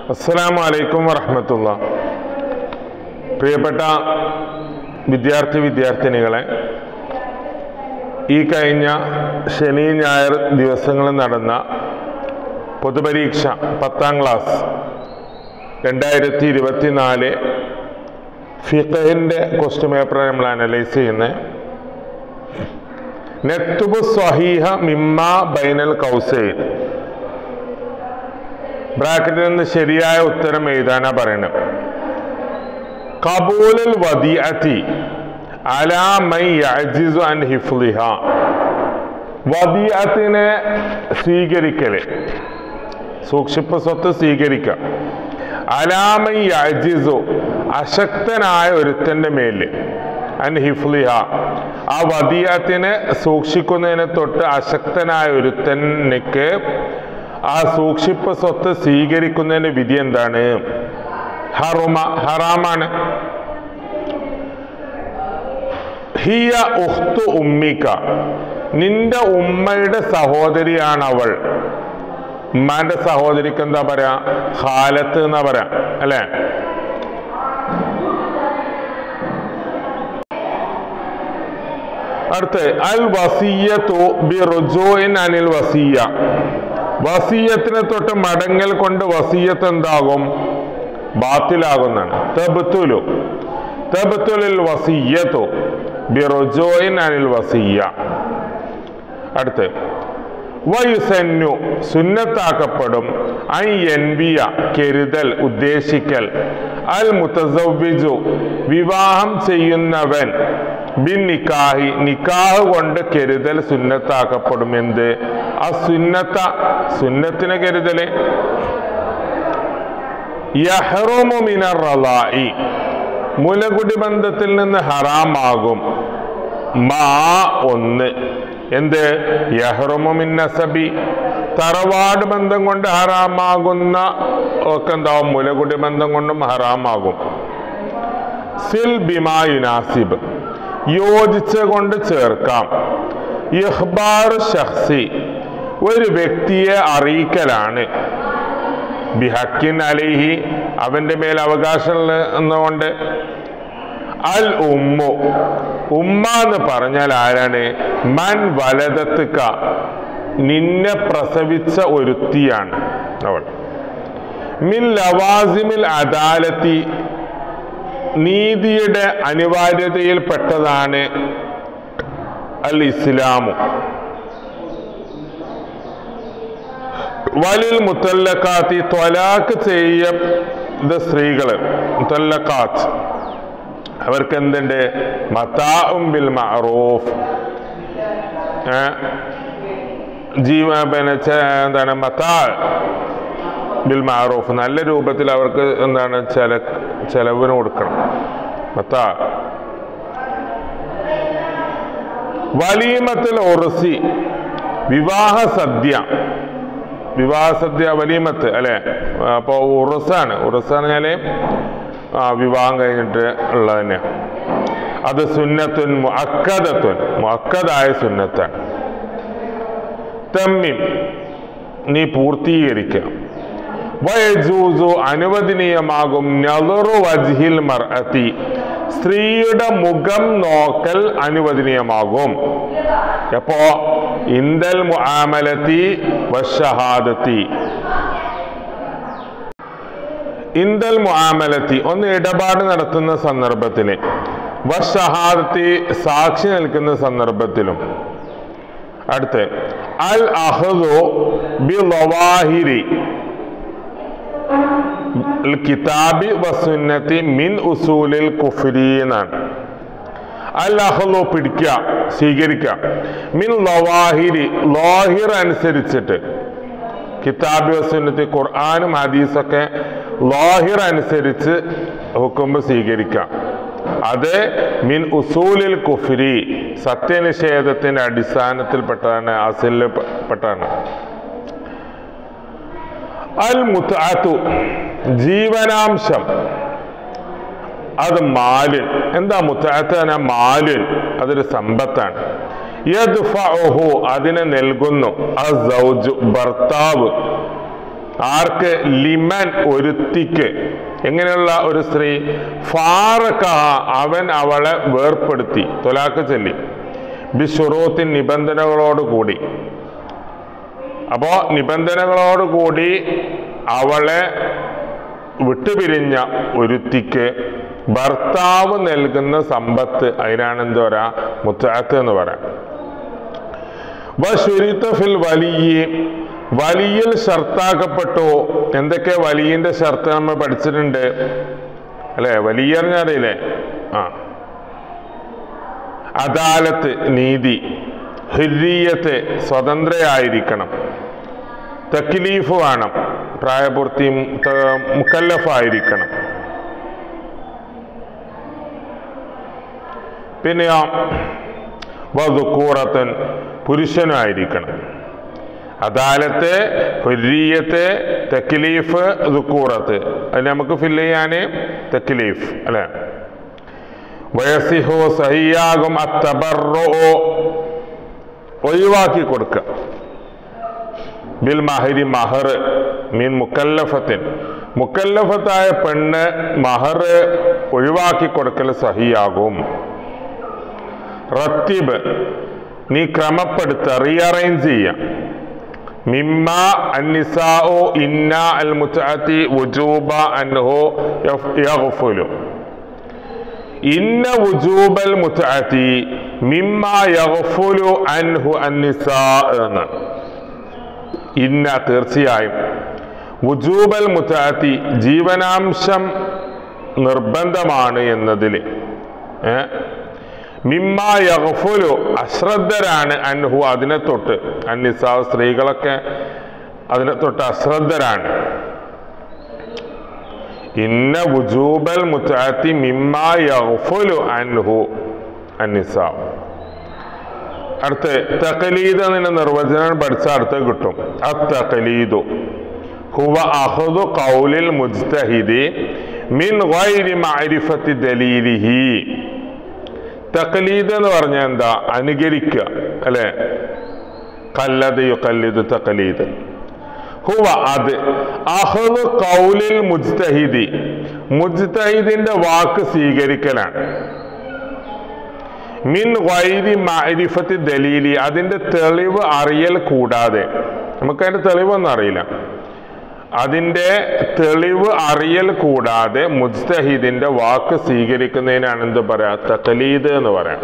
അസ്സലാമു അലൈക്കും വറഹമത്തുള്ള പ്രിയപ്പെട്ട വിദ്യാർത്ഥി വിദ്യാർത്ഥിനികളെ ഈ കഴിഞ്ഞ ശനി ഞായർ ദിവസങ്ങളിൽ നടന്ന പൊതുപരീക്ഷ പത്താം ക്ലാസ് രണ്ടായിരത്തി ഇരുപത്തിനാല് ഫിഖഹിൻ്റെ ക്വസ്റ്റ്യൻ പേപ്പർ നമ്മൾ അനലൈസ് ചെയ്യുന്നത് നെത്തുബു സ്വഹീഹ മിമ്മ ബൈനൽ കൗസൈൻ ബ്രാക്കറ്റിൽ നിന്ന് ശരിയായ ഉത്തരം എഴുതാനാ പറയണത് കബൂലുൽ വദിഅത്തി അലാ മൈ യഅ്ജിസു അൻ ഹിഫ്ളിഹ വദിഅത്തിനെ സ്വീകരിക്കല് സൂക്ഷിപ്പ് സ്വത്ത് സ്വീകരിക്കുക അലാമൈ യഅ്ജിസു അശക്തനായ ഒരുത്തന്റെ മേല് അൻ ഹിഫ്ലിഹ ആ വദിയത്തിനെ സൂക്ഷിക്കുന്നതിനെ തൊട്ട് അശക്തനായ ഒരുത്തനിക്ക് ആ സൂക്ഷിപ്പ് സ്വത്ത് സ്വീകരിക്കുന്നതിന്റെ വിധി എന്താണ് ഹറുമ ഹറാമാണ് ഹിയ ഉഖ്തു ഉമ്മിക്ക നിന്റെ ഉമ്മയുടെ സഹോദരിയാണ് അവൾ ഉമ്മാന്റെ സഹോദരിക്ക് എന്താ പറയാ ഖാലത്ത് എന്നാ പറയാ അല്ലേ അടുത്ത് അൽ വസീയത്തു ബി റുജൂഇൻ അനിൽ വസീയ വസീയത്തിനെ തൊട്ട് മടങ്ങൽ കൊണ്ട് വസീയത്ത് എന്താകും ബാത്തിലാകുന്നതാണ് തബ്തുലു തബ്തുലിൽ വസീയത്തു ബി റുജൂഇൻ അനിൽ വസീയ അടുത്ത് വയുസന്നു സുന്നത്താക്കപ്പെടും ഐ എൻവിയ കരുതൽ ഉദ്ദേശിക്കൽ അൽ മുത്തസവ്വിജു വിവാഹം ചെയ്യുന്നവൻ ബിൻ നിക്കാഹി നിക്കാഹ് കൊണ്ട് കരുതൽ സുന്നത്താക്കപ്പെടും എന്ത് ആ സുന്നത്ത സുന്നത്തിന് കരുതല് യഹ്റുമു മിനർ റളായി മുലകുടി ബന്ധത്തിൽ നിന്ന് ഹറാമാകും മാ ഒന്ന് എന്ത് യഹ്റുമു മിൻ നസബി തറവാട് ബന്ധം കൊണ്ട് ഹറാമാകുന്ന ഒക്കെ എന്താവും മുലകുടി ബന്ധം കൊണ്ടും ഹറാമാകും സിൽ ബിമാ യുനാസിബ് യോജിച്ച കൊണ്ട് ചേർക്കാം ഇഹ്ബാർ ഷഖ്സി ഒരു വ്യക്തിയെ അറിയിക്കലാണ് ബിഹക്കിൻ അലിഹി അവന്റെ മേൽ അവകാശം എന്നുകൊണ്ട് അൽ ഉമ്മു ഉമ്മ എന്ന് പറഞ്ഞാൽ ആരാണ് മൻ വലതത്തുക നിന്നെ പ്രസവിച്ച ഒരുത്തിയാണ് അവൾ മിൻ ലവാസിമിൽ അദാലത്തി നീതിയുടെ അനിവാര്യതയിൽപ്പെട്ടതാണ് അൽ ഇസ്ലാമു വലിൽ മുത്തല്ലക്കാത്തി ത്വലാക്ക് ചെയ്ത സ്ത്രീകള് മുത്തല്ലക്കാത്ത് അവർക്ക് എന്തുണ്ട് മതാഉം ബിൽ മഅറൂഫ് ജീവ പിന്നെ ചെ- എന്താണ് മതാ ബിൽ മാറൂഫ് നല്ല രൂപത്തിൽ അവർക്ക് എന്താണ് ചെല ചെലവിന് കൊടുക്കണം മത്താ വലീമത്തിൽ ഉറസി വിവാഹ സദ്യ വിവാഹ സദ്യ വലീമത്ത് അല്ലെ അപ്പോൾ ഉറസാണ് ഉറസ് പറഞ്ഞാല് ആ വിവാഹം കഴിഞ്ഞിട്ട് ഉള്ളത് തന്നെ അത് സുന്നത്തുൻ മുഅക്കദത്തുൻ മുഅക്കദായ സുന്നത്താണ് തമ്മിം നീ പൂർത്തീകരിക്കുക വയജൂസു അനുവദനീയമാകും നളുറു വജ്ഹിൽ മർഅത്തി സ്ത്രീയുടെ മുഖം നോക്കൽ അനുവദനീയമാകും എപ്പോ ഇന്ദൽ മുആമലത്തി വശഹാദത്തി ഇന്ദൽ മുആമലത്തി ഒന്ന് ഇടപാട് നടത്തുന്ന സന്ദർഭത്തിൽ വശഹാദത്തി സാക്ഷി നിൽക്കുന്ന സന്ദർഭത്തിലും അടുത്ത് അൽ അഹദു ബി ലവാഹിരി കിതാബി വസുന്നത്തി മിൻ ഉസൂലിൽ കുഫ്രി എന്നാണ് അൽ അഹ്ലു പിടിക്കുക സ്വീകരിക്കുക മിൻ ലവാഹിരി ലോഹിർ അനുസരിച്ചിട്ട് കിതാബി വസുന്നത്തി ഖുർആാനും ഹദീസൊക്കെ ലോഹിർ അനുസരിച്ച് ഹുക്കുമ്പ് സ്വീകരിക്കാം അത് മിൻ ഉസൂലിൽ കുഫ്രി സത്യനിഷേധത്തിന്റെ അടിസ്ഥാനത്തിൽപ്പെട്ടതാണ് അസിലിൽ പെട്ടതാണ് അൽ മുത്താത്തു ജീവനാംശം അത് മാലിൻ എന്താ മുത്താത്ത മാലിൻ അതൊരു സമ്പത്താണ് യദ്ഫഉഹു അതിനെ നൽകുന്നു അസൗജ് ഭർത്താവ് ആർക്ക് ലിമൻ ഒരുത്തിക്ക് എങ്ങനെയുള്ള ഒരു സ്ത്രീ ഫാറക്കഹ അവൻ അവളെ വേർപ്പെടുത്തി തൊലാക്ക് ചൊല്ലി ബിഷുറൂത്തിൻ നിബന്ധനകളോട് കൂടി അപ്പോ നിബന്ധനകളോട് കൂടി അവളെ വിട്ടുപിരിഞ്ഞ ഒരുത്തിക്ക് ഭർത്താവ് നൽകുന്ന സമ്പത്ത് അതിനാണ് എന്താ പറയാ മുത്താത്ത് എന്ന് പറയാം വശുരിത്ത ഫിൽ വലിയ വലിയിൽ ഷർത്താക്കപ്പെട്ടു എന്തൊക്കെ വലിയന്റെ ഷർത്ത് നമ്മൾ പഠിച്ചിട്ടുണ്ട് അല്ലെ വലിയ അറിഞ്ഞറിയില്ലേ ആ അദാലത്ത് നീതി ഹിരിയത്ത് സ്വതന്ത്രയായിരിക്കണം തക്ലീഫ് വേണം പ്രായപൂർത്തി മുക്കല്ലഫായിരിക്കണം പിന്നെയോ വധുക്കൂറത്തൻ പുരുഷനായിരിക്കണം അദാലത്ത് ഹുരീയത്ത് തക്ലീഫ് ദുക്കൂറത്ത് അത് നമുക്ക് ഫില്ല് ചെയ്യാന് തക്ലീഫ് അല്ലെ വയസിഹോ സഹിയാകും അത്തബറോ ഒഴിവാക്കി കൊടുക്കുക ബിൽ മഹരി മഹർ മീൻ മുക്കല്ലഫത്തിൻ മുക്കല്ലഫത്തായ പെണ്ണ് മഹർ ഒഴിവാക്കി കൊടുക്കൽ സഹിയാകും റത്തിബ് നീ ക്രമപ്പെടുത്ത റീഅറേഞ്ച് ചെയ്യാം മിമ്മ അന്നിസാഉ ഇന്ന അൽ മുത്തഅത്തി വുജൂബ അൻഹു യഫ്- യഗ്ഫുലു ഇന്ന വുജൂബൽ മുത്തഅത്തി മിമ്മ യഗ്ഫുലു അൻഹു അന്നിസാ എന്ന് ഇന്ന തീർച്ചയായും വുജൂബൽ മുത്തഅത്തി ജീവനാംശം നിർബന്ധമാണ് എന്നതിൽ ഏ മിമ്മ യഗ്ഫുലു അശ്രദ്ധരാണ് അൻഹു അതിനെ തൊട്ട് അന്നിസാവ് സ്ത്രീകളൊക്കെ അതിനെ തൊട്ട് അശ്രദ്ധരാണ് ഇന്ന വുജൂബൽ മുത്തഅത്തി മിമ്മ യഗ്ഫുലു അൻഹു അന്നിസാവ് അടുത്ത് തഖലീദ് എന്നതിന്റെ നിർവചനം പഠിച്ച അടുത്ത് കിട്ടും അത്തഖലീദു ഹുവ അഹദു ഖൗലിൽ മുജ്തഹിദി മിൻ ഗൈരി മഅരിഫത്തി ദലീലിഹി തഖലീദ് എന്ന് പറഞ്ഞാൽ എന്താ അനുകരിക്കുക അല്ലെ കല്ലത് യുക്കല്ലിദ് തഖലീദ് ഹുവ അത് അഹദു ഖൗലിൽ മുജ്തഹിദി മുജ്തഹിദിന്റെ വാക്ക് സ്വീകരിക്കലാണ് മിൻ വൈരി മാരിഫത്തി ദലീലി അതിന്റെ തെളിവ് അറിയൽ കൂടാതെ നമുക്ക് അതിന്റെ തെളിവൊന്നും അറിയില്ല അതിന്റെ തെളിവ് അറിയൽ കൂടാതെ മുജ്തഹിദിന്റെ വാക്ക് സ്വീകരിക്കുന്നതിനാണ് എന്ത് പറയാ തഖലീദ് എന്ന് പറയാം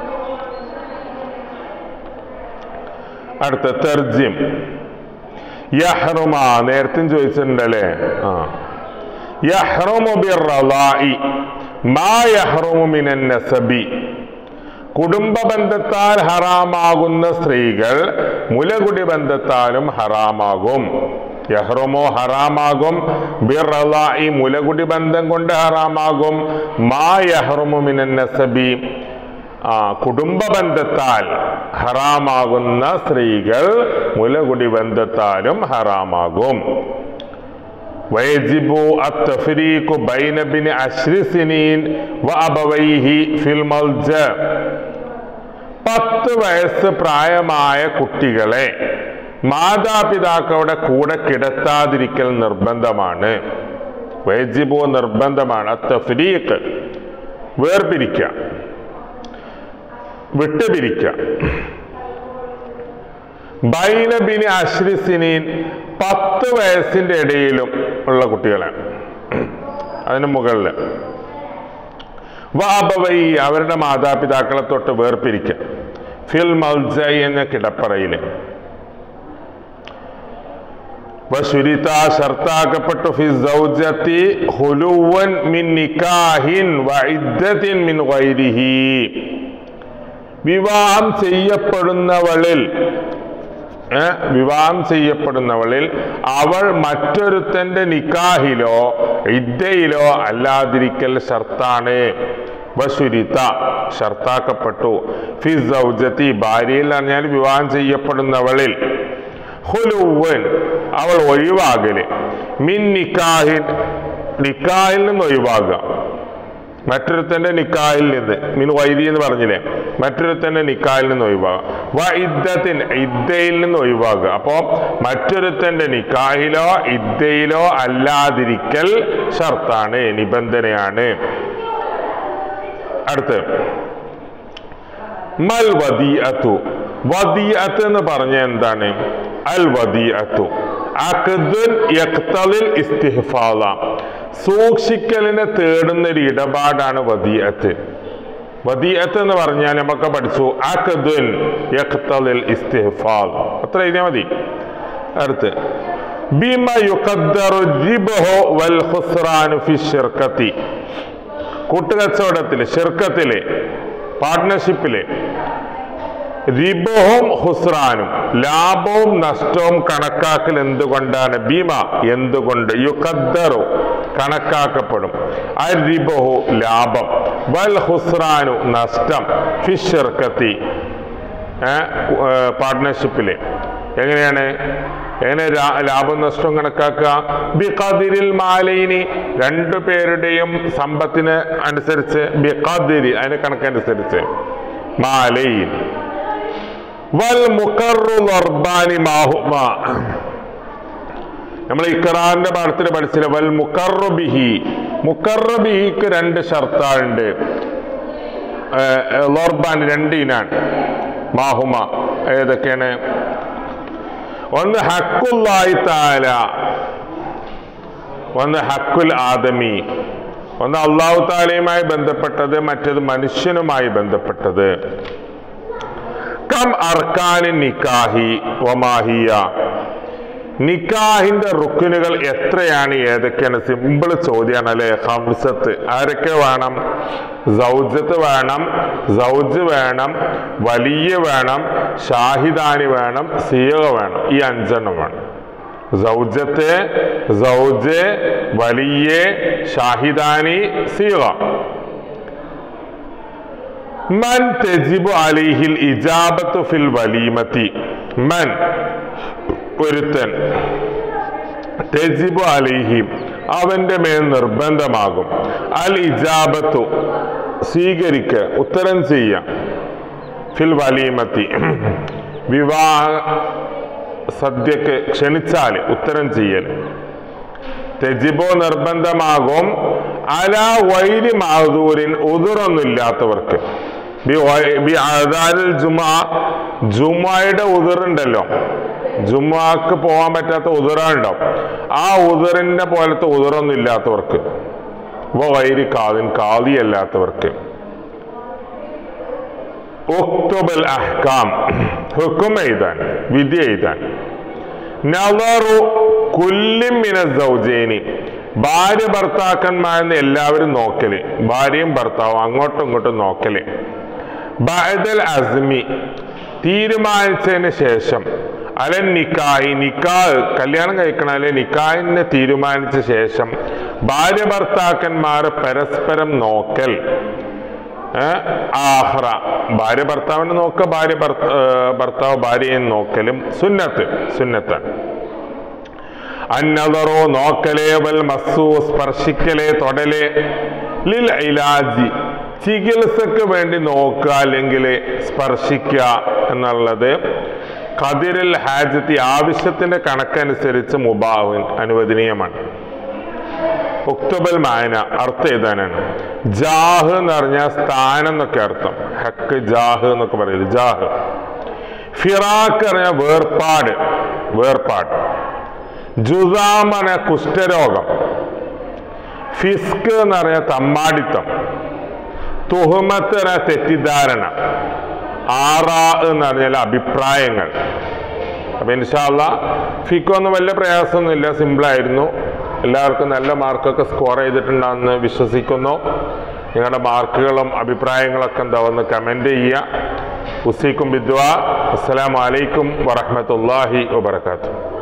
അടുത്ത തെർജിം യഹ്റുമ നേരത്തെ ചോദിച്ചിട്ടുണ്ടല്ലേ ആ യഹ്റുമു ബിർറളാഇ മാ യഹ്റുമു മിനൻ നസബി കുടുംബ ബന്ധത്താൽ ഹറാമാകുന്ന സ്ത്രീകൾ മുലകുടി ബന്ധത്താലും ഹറാമാകും യഹ്റുമോ ഹറാമാകും ബിർറളാഇ മുലകുടി ബന്ധം കൊണ്ട് ഹറാമാകും മാ യഹ്റുമു മിനൻ നസബി ആ കുടുംബ ബന്ധത്താൽ ഹറാമാകുന്ന സ്ത്രീകൾ മുലകുടി ബന്ധത്താലും ഹറാമാകും ويجب التفريق بين ابن عشر سنين وأبويه في الملجأ പത്ത് വയസ്സ് പ്രായമായ കുട്ടികളെ മാതാപിതാക്കളുടെ കൂടെ കിടത്താതിരിക്കൽ നിർബന്ധമാണ് വൈജിബോ നിർബന്ധമാണ് തഫ്രീഖ് വേർപിരിക്കുക വിട്ടുപിരിക്കുക ബൈനബിന് അശ്രിസിനീൻ പത്ത് വയസ്സിന്റെ ഇടയിലും ഉള്ള കുട്ടികളാണ് അതിന് മുകളിൽ വാബവൈ അവരുടെ മാതാപിതാക്കളെ തൊട്ട് വേർപിരിക്കുക ഫിൽ മൽജൈ എന്ന കിടപ്പറയിൽ വശുരിത ഷർത്താക്കപ്പെട്ടു ഫി സൗജത്തി ഹുലുവൻ മിൻ നിക്കാഹിൻ വഇദ്ദത്തിൻ മിൻ ഗൈരിഹി വിവാഹം ചെയ്യപ്പെടുന്നവളിൽ ഏ, വിവാഹം ചെയ്യപ്പെടുന്നവളിൽ അവൾ മറ്റൊരുത്തന്റെ നിക്കാഹിലോ ഇദ്ദയിലോ അല്ലാതിരിക്കൽ ഷർത്താണ് വശുരിത ഷർത്താക്കപ്പെട്ടു ഫി സൗജത്തി ഭാര്യയിൽ പറഞ്ഞാൽ വിവാഹം ചെയ്യപ്പെടുന്നവളിൽ ഹുലുവൻ അവൾ ഒഴിവാകല് മിൻ നിക്കാഹിൻ നിക്കാഹിൽ നിന്ന് ഒഴിവാകുക മറ്റൊരുത്തന്റെ നിക്കാഹിൽ നിന്ന് മിൻ വൈദി എന്ന് പറഞ്ഞില്ലേ മറ്റൊരുത്തന്റെ നിക്കാഹിൽ നിന്ന് ഒഴിവാകുക വ ഇദ്ദത്തിൻ ഇദ്ദയിൽ നിന്ന് ഒഴിവാകുക അപ്പോൾ മറ്റൊരുത്തന്റെ നിക്കാഹിലോ ഇദ്ദയിലോ അല്ലാതിരിക്കൽ ഷർത്താണ് നിബന്ധനയാണ് അടുത്ത് മൽ വദീഅത്തു വദീഅത്ത് എന്ന് പറഞ്ഞ എന്താണ് അൽ വദീഅത്തു അഖ്ദുൻ യഖ്തലിൽ ഇസ്തിഹ്ഫാള സൂക്ഷിക്കലിനെ തേടുന്ന ഒരു ഇടപാടാണ് വദീഅത്ത് വദീഅത്ത് എന്ന് പറഞ്ഞാൽ നമുക്ക് പഠിച്ചു അഖ്ദുൻ യഖ്തലിൽ ഇസ്തിഹ്ഫാൾ അത്ര എഴുതിയാൽ മതി അടുത്ത് ബിമ യുഖദ്ദറു റിബ്ഹു വൽ ഖുസ്റാനു ഫി ശിർക്കത്തി കൂട്ടുകച്ചവടത്തിൽ ഷിർക്കത്തില് പാർട്ട്ണർഷിപ്പില് റിബവും ഹുസ്രാനും ലാഭവും നഷ്ടവും കണക്കാക്കൽ എന്തുകൊണ്ടാണ് ഭീമ എന്തുകൊണ്ട് യുക്കദ്ദറു കണക്കാക്കപ്പെടും ആ റിബഹു ലാഭം വൽ ഹുസ്രാനു നഷ്ടം ഫിഷിർക്കത്തി പാർട്ട്ണർഷിപ്പില് എങ്ങനെയാണ് എങ്ങനെ രാ- ലാഭം നഷ്ടവും കണക്കാക്കുക ബിഖദിരിൽ മാലയിനി രണ്ടു പേരുടെയും സമ്പത്തിന് അനുസരിച്ച് ബിഖദിരി അതിന്റെ കണക്കനുസരിച്ച് മാലയിൻ വൽ മുഖറു നർബാനി മാഹുമ നമ്മൾ ഇക്കറാറിന്റെ പാഠത്തിൽ പഠിച്ചില്ല വൽ മുഖറു ബിഹി മുഖറു ബിഹിക്ക് രണ്ട് ഷർത്താളുണ്ട് ലോർബാൻ രണ്ട് ഇനാണ് മാഹുമ ഏതൊക്കെയാണ് ഒന്ന് ഹക്കുല്ലായി താല ഒന്ന് ഹക്കുൽ ആദമി ഒന്ന് അള്ളാഹു താലയുമായി ബന്ധപ്പെട്ടത് മറ്റേത് മനുഷ്യനുമായി ബന്ധപ്പെട്ടത് കം അർക്കാനി നിക്കാഹി വമാഹിയ നിക്കാഹിന്റെ റുക്കിനുകൾ എത്രയാണ് ഏതൊക്കെയാണ് സിമ്പിൾ ചോദ്യമാണ് അല്ലെ ഹംസത്ത് ആരൊക്കെ വേണം സൗജത്ത് വേണം സൗജ് വേണം വലിയ വേണം ഷാഹിദാനി വേണം സിയക വേണം ഈ അഞ്ചെണ്ണം വേണം സൗജത്ത് സൗജ് വലിയ ഷാഹിദാനി സിയക മൻ തെജിബു അലിഹിൽ ഇജാബത്തു ഫിൽ വലീമത്തി മൻ ഒരുത്തൻ തെജിബു അലിഹിം അവന്റെ മേൽ നിർബന്ധമാകും അൽ ഇജാബത്തു സ്വീകരിക്ക ഉത്തരം ചെയ്യാം ഫിൽ വലീമത്തി വിവാഹ സദ്യക്ക് ക്ഷണിച്ചാൽ ഉത്തരം ചെയ്യൽ തെജിബോ നിർബന്ധമാകും അല വൈരി മാതൂരിൻ ഉതിറൊന്നുമില്ലാത്തവർക്ക് ബി- വൈ- ബി അദാനിൽ ജുമാ ജുമായുടെ ഉതിറുണ്ടല്ലോ ജുമാക്ക് പോകാൻ പറ്റാത്ത ഉതിറുണ്ടാവും ആ ഉതിറിന്റെ പോലത്തെ ഉതിറൊന്നും ഇല്ലാത്തവർക്ക് വൈരി കാതിൻ കാതി അല്ലാത്തവർക്ക് ഉക്തുബൽ അഹ്കാം ഹുക്കും എഴുതാൻ വിധി എഴുതാൻ നവറു കുല്ലിമിന സൗജേനി ഭാര്യ ഭർത്താക്കന്മാരെന്ന് എല്ലാവരും നോക്കല് ഭാര്യയും ഭർത്താവും അങ്ങോട്ടും ഇങ്ങോട്ടും നോക്കല് ബഅദൽ അസ്മി തീരുമാനിച്ചതിന് ശേഷം അലൻ നിക്കാഹി നിക്കാഹ് കല്യാണം കഴിക്കണം അല്ലെ നിക്കാഹിനെ തീരുമാനിച്ച ശേഷം ഭാര്യ ഭർത്താക്കന്മാർ പരസ്പരം നോക്കൽ ഏ, ആഹ്റ ഭാര്യ ഭർത്താവിനെ നോക്കുക ഭാര്യ ഭർത്ത- ഏ, ഭർത്താവ് ഭാര്യയെ നോക്കലും സുന്നത്ത് സുന്നത്താണ് അന്നതറോ നോക്കലേ വൽ മസ്സു സ്പർശിക്കലേ തൊടലേ ലിൽ ഇലാജി ചികിത്സക്ക് വേണ്ടി നോക്കുക അല്ലെങ്കിൽ സ്പർശിക്കുക എന്നുള്ളത് കതിരിൽ ഹാജത്തി ആവശ്യത്തിന്റെ കണക്കനുസരിച്ച് മുബാവിൻ അനുവദനീയമാണ് ഉക്തബൽ മായന അർത്ഥം എഴുതാനാണ് ജാഹ് എന്ന് പറഞ്ഞാൽ സ്ഥാനം എന്നൊക്കെ അർത്ഥം ഹക്ക് ജാഹ് എന്നൊക്കെ പറയില്ല ജാഹ് ഫിറാക്ക് പറഞ്ഞാൽ വേർപാട് വേർപാട് ജുസാം പറഞ്ഞ കുഷ്ഠരോഗം ഫിസ്ക് എന്ന് പറഞ്ഞാൽ തമ്മാടിത്തം തുഹമത്ത് പറഞ്ഞ തെറ്റിദ്ധാരണ ആറാ എന്ന് പറഞ്ഞാൽ അഭിപ്രായങ്ങൾ അപ്പൊ ഇൻഷാല്ല ഫിക്കൊന്നും വലിയ പ്രയാസമൊന്നുമില്ല സിമ്പിളായിരുന്നു എല്ലാവർക്കും നല്ല മാർക്കൊക്കെ സ്കോർ ചെയ്തിട്ടുണ്ടെന്ന് വിശ്വസിക്കുന്നു നിങ്ങളുടെ മാർക്കുകളും അഭിപ്രായങ്ങളൊക്കെ എന്താ ഒന്ന് കമൻറ്റ് ചെയ്യുക ഉസീക്കും ബിദ്വ അസ്സലാമലൈക്കും വറഹമത്തല്ലാഹി വബർക്കാത്തു